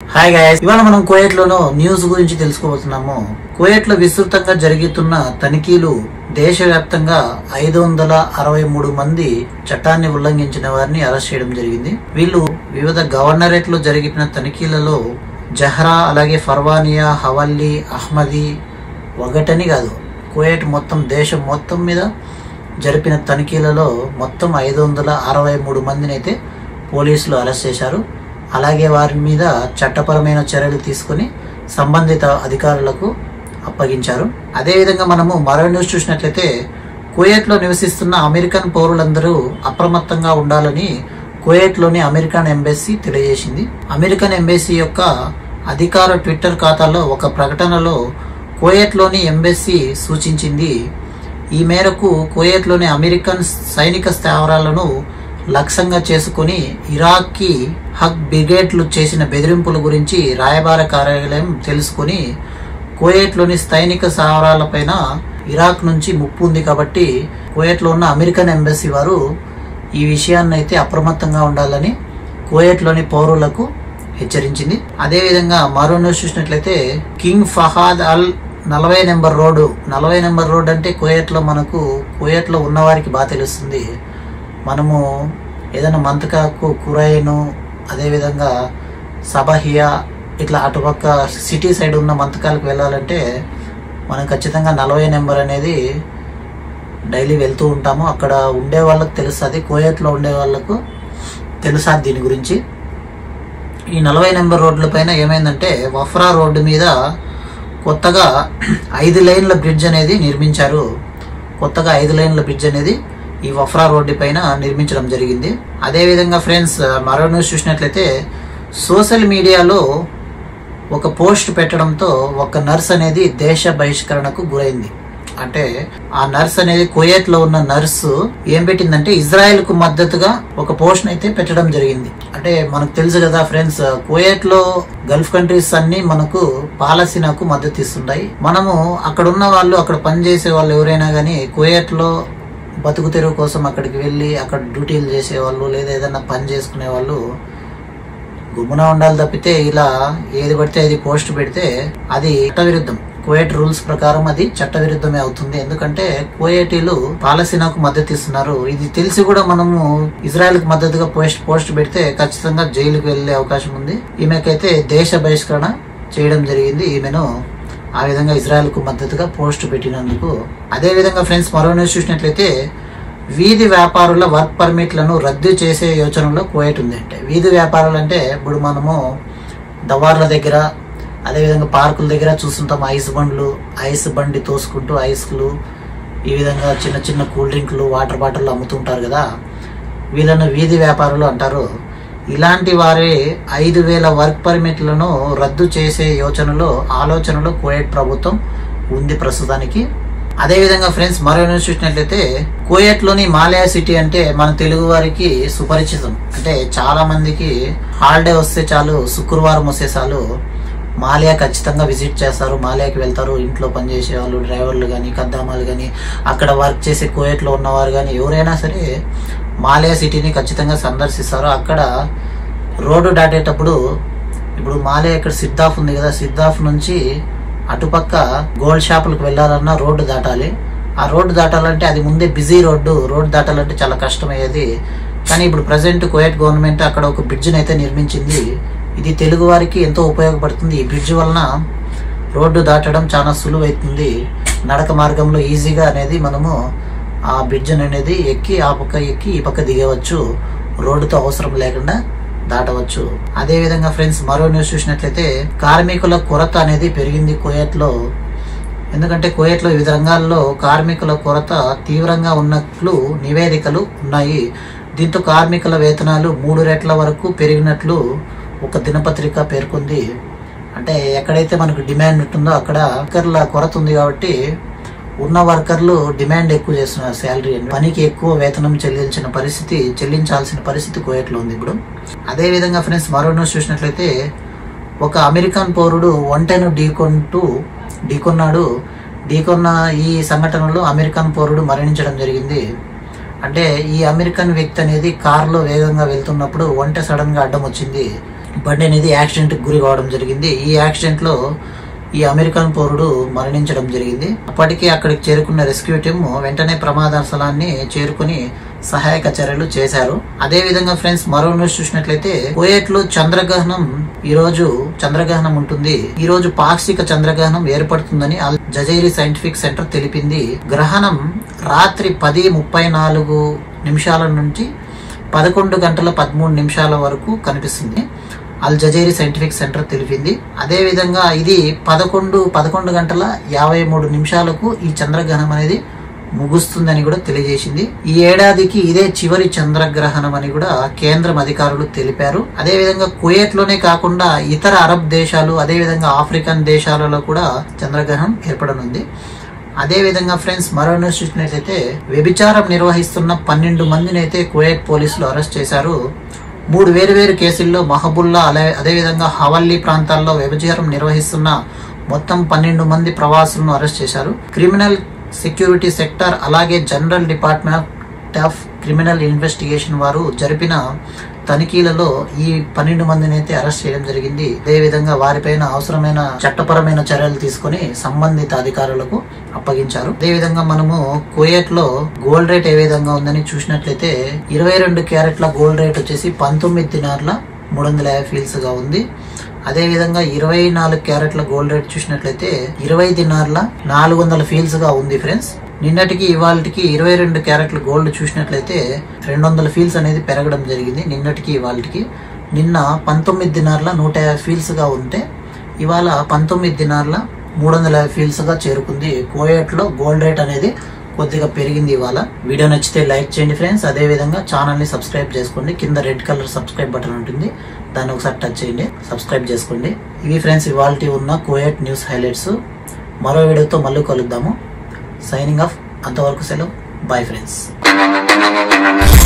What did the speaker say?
hi guys ఇవాళ మనం Kuwait లోను news గురించి తెలుసుకోబోతున్నాము కువైట్ లో విస్తృతంగా జరుగుతున్న తనిఖీలు దేశవ్యాప్తంగా ఐదు వందల అరవై మూడు మంది చట్టాన్ని ఉల్లంఘించిన వారిని అరెస్ట్ చేయడం జరిగింది వీళ్ళు వివిధ గవర్నరేట్ లో జరిగిన తనిఖీలలో జహ్రా అలాగే ఫర్వానియా హవల్లీ అహ్మదీ ఒకటని కాదు కువైట్ మొత్తం దేశం మొత్తం మీద జరిపిన తనిఖీలలో మొత్తం ఐదు వందల అరవై మూడు మందిని అయితే పోలీసులు అరెస్ట్ చేశారు అలాగే వారి మీద చట్టపరమైన చర్యలు తీసుకొని సంబంధిత అధికారులకు అప్పగించారు అదేవిధంగా మనము మరో న్యూస్ చూసినట్లయితే కువైట్లో నివసిస్తున్న అమెరికన్ పౌరులందరూ అప్రమత్తంగా ఉండాలని కువైట్లోని అమెరికన్ ఎంబసీ తెలియజేసింది అమెరికన్ ఎంబసీ యొక్క అధికార ట్విట్టర్ ఖాతాలో ఒక ప్రకటనలో కువైట్లోని ఎంబసీ సూచించింది ఈ మేరకు కువైట్లోని అమెరికన్ సైనిక స్థావరాలను లక్ష్యంగా చేసుకుని ఇరాక్కి హక్ బ్రిగేడ్లు చేసిన బెదిరింపుల గురించి రాయబార కార్యాలయం తెలుసుకొని కువైట్లోని సైనిక స్థావరాలపైన ఇరాక్ నుంచి ముప్పు ఉంది కాబట్టి కువైట్లో ఉన్న అమెరికన్ ఎంబసీ వారు ఈ విషయాన్ని అయితే అప్రమత్తంగా ఉండాలని కువైట్లోని పౌరులకు హెచ్చరించింది అదేవిధంగా మరో న్యూస్ చూసినట్లయితే కింగ్ ఫహాద్ అల్ నలభై నెంబర్ రోడ్డు నలభై నెంబర్ రోడ్ అంటే కువైట్లో మనకు కువైట్లో ఉన్నవారికి బాగా తెలుస్తుంది మనము ఏదైనా మంతకాకు కురైను అదేవిధంగా సబహియా ఇట్లా అటుపక్క సిటీ సైడ్ ఉన్న మంతకాలకు వెళ్ళాలంటే మనం ఖచ్చితంగా నలభై నెంబర్ అనేది డైలీ వెళ్తూ ఉంటాము అక్కడ ఉండే వాళ్ళకు తెలుస్తుంది కోయట్లో ఉండే వాళ్ళకు తెలుసా దీని గురించి ఈ నలభై నెంబర్ రోడ్ల పైన ఏమైందంటే వఫ్రా రోడ్డు మీద కొత్తగా ఐదు లైన్ల బ్రిడ్జ్ అనేది నిర్మించారు కొత్తగా ఐదు లైన్ల బ్రిడ్జ్ అనేది ఈ వఫ్రా రోడ్డు పైన నిర్మించడం జరిగింది అదేవిధంగా ఫ్రెండ్స్ మరో న్యూస్ చూసినట్లయితే సోషల్ మీడియాలో ఒక పోస్ట్ పెట్టడంతో ఒక నర్స్ అనేది దేశ బహిష్కరణకు గురైంది అంటే ఆ నర్స్ అనేది కువైట్ లో ఉన్న నర్సు ఏం పెట్టిందంటే ఇజ్రాయెల్ కు మద్దతుగా ఒక పోస్ట్ అయితే పెట్టడం జరిగింది అంటే మనకు తెలుసు కదా ఫ్రెండ్స్ కువైట్ లో గల్ఫ్ కంట్రీస్ అన్ని మనకు పాలసీనాకు మద్దతు ఇస్తుంటాయి మనము అక్కడ ఉన్న వాళ్ళు అక్కడ పనిచేసే వాళ్ళు ఎవరైనా కానీ కువైట్ లో బతుకు తెరువు కోసం అక్కడికి వెళ్ళి అక్కడ డ్యూటీలు చేసేవాళ్ళు లేదా ఏదైనా పని చేసుకునే వాళ్ళు గుమ్మున ఉండాలి తప్పితే ఇలా ఏది పడితే అది పోస్ట్ పెడితే అది చట్టవిరుద్ధం కువైట్ రూల్స్ ప్రకారం అది చట్టవిరుద్ధమే అవుతుంది ఎందుకంటే కువైటీలు పాలసీనాకు మద్దతు ఇస్తున్నారు ఇది తెలిసి కూడా మనము ఇజ్రాయెల్ కి మద్దతుగా పోస్ట్ పోస్ట్ పెడితే ఖచ్చితంగా జైలుకు వెళ్లే అవకాశం ఉంది ఈమెకైతే దేశ బహిష్కరణ చేయడం జరిగింది ఈమెను ఆ విధంగా ఇజ్రాయెల్ కు మద్దతుగా పోస్ట్ పెట్టినందుకు అదే విధంగా ఫ్రెండ్స్ మరో న్యూస్ చూసినట్లయితే వీధి వ్యాపారుల వర్క్ పర్మిట్లను రద్దు చేసే యోచనలో కువైట్ ఉంది అంటే వీధి వ్యాపారాలు అంటే ఇప్పుడు మనము దవార్ల దగ్గర అదేవిధంగా పార్కుల దగ్గర చూస్తుంటాం ఐస్ బండ్లు ఐస్ బండి తోసుకుంటూ ఐస్లు ఈ విధంగా చిన్న చిన్న కూల్ డ్రింక్లు వాటర్ బాటిల్ అమ్ముతుంటారు కదా వీళ్ళను వీధి వ్యాపారులు అంటారు ఇలాంటి వారి ఐదు వేల వర్క్ పర్మిట్లను రద్దు చేసే యోచనలో ఆలోచనలో కువైట్ ప్రభుత్వం ఉంది ప్రస్తుతానికి అదేవిధంగా ఫ్రెండ్స్ మరో న్యూస్ చూసినట్లయితే కువైట్ లోని మాలయా సిటీ అంటే మన తెలుగు వారికి సుపరిచితం అంటే చాలా మందికి హాలిడే వస్తే చాలు శుక్రవారం వస్తే చాలు మాలియా ఖచ్చితంగా విజిట్ చేస్తారు మాలియాకి వెళ్తారు ఇంట్లో పనిచేసే వాళ్ళు డ్రైవర్లు కానీ కద్దామాలు కానీ అక్కడ వర్క్ చేసే కువైట్లో ఉన్నవారు కానీ ఎవరైనా సరే మాలియా సిటీని ఖచ్చితంగా సందర్శిస్తారు అక్కడ రోడ్డు దాటేటప్పుడు ఇప్పుడు మాలియా ఇక్కడ సిద్ధాఫ్ ఉంది కదా సిద్ధాఫ్ నుంచి అటుపక్క గోల్డ్ షాపులకు వెళ్ళాలన్నా రోడ్డు దాటాలి ఆ రోడ్డు దాటాలంటే అది ముందే బిజీ రోడ్డు రోడ్డు దాటాలంటే చాలా కష్టమయ్యేది కానీ ఇప్పుడు ప్రజెంట్ కువైట్ గవర్నమెంట్ అక్కడ ఒక బ్రిడ్జిని అయితే నిర్మించింది ఇది తెలుగు వారికి ఎంతో ఉపయోగపడుతుంది ఈ బ్రిడ్జ్ వలన రోడ్డు దాటడం చాలా సులువైతుంది నడక మార్గంలో ఈజీగా అనేది మనము ఆ బ్రిడ్జ్ అనేది ఎక్కి ఆ పక్క ఎక్కి ఈ పక్క దిగవచ్చు రోడ్డుతో అవసరం లేకుండా దాటవచ్చు అదే విధంగా ఫ్రెండ్స్ మరో న్యూస్ చూసినట్లయితే కార్మికుల కొరత అనేది పెరిగింది కువైట్లో ఎందుకంటే కువైట్లో వివిధ రంగాల్లో కార్మికుల కొరత తీవ్రంగా ఉన్నట్లు నివేదికలు ఉన్నాయి దీంతో కార్మికుల వేతనాలు మూడు రెట్ల వరకు పెరిగినట్లు ఒక దినపత్రిక పేర్కొంది అంటే ఎక్కడైతే మనకు డిమాండ్ ఉంటుందో అక్కడ వర్కర్ల కొరత ఉంది కాబట్టి ఉన్న వర్కర్లు డిమాండ్ ఎక్కువ చేస్తున్నారు శాలరీ పనికి ఎక్కువ వేతనం చెల్లించిన పరిస్థితి చెల్లించాల్సిన పరిస్థితి కువైట్లో ఉంది ఇప్పుడు అదే విధంగా ఫ్రెండ్స్ మరో న్యూస్ చూసినట్లయితే ఒక అమెరికన్ పౌరుడు ఒంటెను ఢీకొంటూ ఢీకొన్నాడు ఢీకొన్న ఈ సంఘటనలో అమెరికన్ పౌరుడు మరణించడం జరిగింది అంటే ఈ అమెరికన్ వ్యక్తి అనేది కారులో వేగంగా వెళ్తున్నప్పుడు ఒంటె సడన్ గా అడ్డం వచ్చింది బండి అనేది యాక్సిడెంట్ గురి కావడం జరిగింది ఈ యాక్సిడెంట్ లో ఈ అమెరికన్ పౌరుడు మరణించడం జరిగింది అప్పటికే అక్కడికి చేరుకున్న రెస్క్యూ టీమ్ వెంటనే ప్రమాద స్థలాన్ని చేరుకుని సహాయక చర్యలు చేశారు అదే విధంగా ఫ్రెండ్స్ మరో న్యూస్ చూసినట్లయితే కువైట్ లో చంద్రగ్రహణం ఈ రోజు చంద్రగ్రహణం ఉంటుంది ఈ రోజు పాక్షిక చంద్రగ్రహణం ఏర్పడుతుందని అల్ జజైరీ సైంటిఫిక్ సెంటర్ తెలిపింది గ్రహణం రాత్రి పది ముప్పై నాలుగు నిమిషాల నుంచి పదకొండు గంటల పదమూడు నిమిషాల వరకు కనిపిస్తుంది అల్ జజైరీ సైంటిఫిక్ సెంటర్ తెలిపింది అదే విధంగా ఇది పదకొండు పదకొండు గంటల యాభై మూడు నిమిషాలకు ఈ చంద్రగ్రహణం అనేది ముగుస్తుందని కూడా తెలియజేసింది ఈ ఏడాదికి ఇదే చివరి చంద్రగ్రహణం అని కూడా కేంద్రం అధికారులు తెలిపారు అదే విధంగా కువైట్ లోనే కాకుండా ఇతర అరబ్ దేశాలు అదే విధంగా ఆఫ్రికన్ దేశాలలో కూడా చంద్రగ్రహణం ఏర్పడనుంది అదే విధంగా ఫ్రెండ్స్ మరో న్యూస్ చూసినట్లయితే వ్యభిచారం నిర్వహిస్తున్న పన్నెండు మందిని అయితే కువైట్ పోలీసులు అరెస్ట్ చేశారు మూడు వేరు వేరు కేసుల్లో మహబుల్లా అలే అదేవిధంగా హవల్లీ ప్రాంతాల్లో వ్యభిచారం నిర్వహిస్తున్న మొత్తం పన్నెండు మంది ప్రవాసులను అరెస్ట్ చేశారు క్రిమినల్ సెక్యూరిటీ సెక్టర్ అలాగే general department of criminal investigation వారు జరిపిన తనిఖీలలో ఈ పన్నెండు మందిని అయితే అరెస్ట్ చేయడం జరిగింది అదేవిధంగా వారిపైన అవసరమైన చట్టపరమైన చర్యలు తీసుకొని సంబంధిత అధికారులకు అప్పగించారు అదేవిధంగా మనము కువైట్ లో గోల్డ్ రేట్ ఏ విధంగా ఉందని చూసినట్లయితే ఇరవై రెండు క్యారెట్ల గోల్డ్ రేట్ వచ్చేసి పంతొమ్మిది దినార్ల మూడు వందల యాభై ఫీల్స్ గా ఉంది అదే విధంగా ఇరవై నాలుగు క్యారెట్ల గోల్డ్ రేట్ చూసినట్లయితే ఇరవై దినార్ల నాలుగు వందల ఫీల్స్ గా ఉంది ఫ్రెండ్స్ నిన్నటికి ఇవాళకి ఇరవై రెండు క్యారెట్ల గోల్డ్ చూసినట్లయితే రెండు వందల ఫీల్స్ అనేది పెరగడం జరిగింది నిన్నటికి ఇవాళకి నిన్న పంతొమ్మిది దినార్ల నూట యాభై ఫీల్స్ గా ఉంటే ఇవాళ పంతొమ్మిది దినార్ల మూడు వందల యాభై ఫీల్స్ గా చేరుకుంది కోయట్ లో గోల్డ్ రేట్ అనేది కొద్దిగా పెరిగింది ఇవాళ వీడియో నచ్చితే లైక్ చేయండి ఫ్రెండ్స్ అదే విధంగా ఛానల్ ని సబ్స్క్రైబ్ చేసుకోండి కింద రెడ్ కలర్ సబ్స్క్రైబ్ బటన్ ఉంటుంది దాన్ని ఒకసారి టచ్ చేయండి సబ్స్క్రైబ్ చేసుకోండి ఇవి ఫ్రెండ్స్ ఇవాళ ఉన్న కోయట్ న్యూస్ హైలైట్స్ మరో వీడియోతో మళ్ళీ కలుద్దాము సైనింగ్ ఆఫ్ అంతవరకు సెలవు బాయ్ ఫ్రెండ్స్